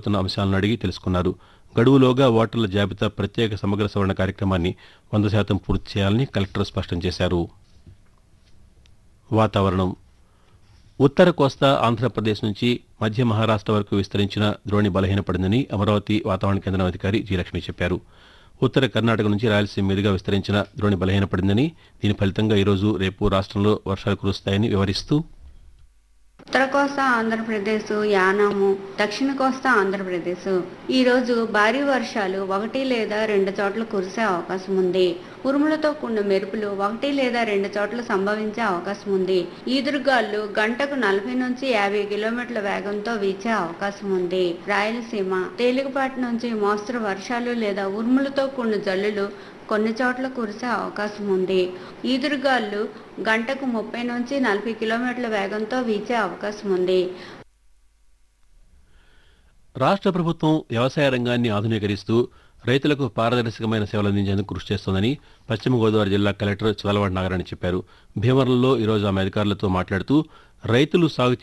చేపడుతున్న అంశాలను అడిగి తెలుసుకున్నారు గడువులోగా ఓటర్ల జాబితా ప్రత్యేక సమగ్ర సవరణ కార్యక్రమాన్ని వంద శాతం పూర్తి చేయాలని కలెక్టర్ స్పష్టం చేశారు వాతావరణం ఉత్తర కోస్తా ఆంధ్రప్రదేశ్ నుంచి మధ్య మహారాష్ట్ర వరకు విస్తరించిన ద్రోణి బలహీనపడిందని అమరావతి వాతావరణ కేంద్రం అధికారి జి లక్ష్మి చెప్పారు ఉత్తర కర్ణాటక నుంచి రాయలసీమ మీదుగా విస్తరించిన ద్రోణి బలహీనపడిందని దీని ఫలితంగా ఈరోజు రేపు రాష్ట్రంలో వర్షాలు కురుస్తాయని వివరిస్తూ ఉత్తర కోస్తా ఆంధ్రప్రదేశ్ యానాము దక్షిణ కోస్తా ఆంధ్రప్రదేశ్ ఈ రోజు భారీ వర్షాలు ఒకటి లేదా రెండు చోట్ల కురిసే అవకాశం ఉంది ఉరుములతో కూడిన మెరుపులు ఒకటి లేదా రెండు చోట్ల సంభవించే అవకాశం ఉంది ఈదురుగాలు గంటకు నలభై నుంచి యాభై కిలోమీటర్ల వేగంతో వీచే అవకాశం ఉంది రాయలసీమ తేలికపాటి నుంచి మోస్తరు వర్షాలు లేదా ఉరుములతో కూడిన జల్లులు కొన్ని చోట్ల కురిసే అవకాశం ఉంది ఈదురుగాలు గంటకు ముప్పై నుంచి నలభై కిలోమీటర్ల వేగంతో వీచే అవకాశం ఉంది రాష్ట్ర ప్రభుత్వం వ్యవసాయ రంగాన్ని ఆధునీకరిస్తూ రైతులకు పారదర్శకమైన సేవలు అందించేందుకు కృషి చేస్తోందని పశ్చిమ గోదావరి జిల్లా కలెక్టర్ చదలవాడ నాగరాణి చెప్పారు భీమవరంలో ఈరోజు ఆమె అధికారులతో మాట్లాడుతూ రైతులు సాగు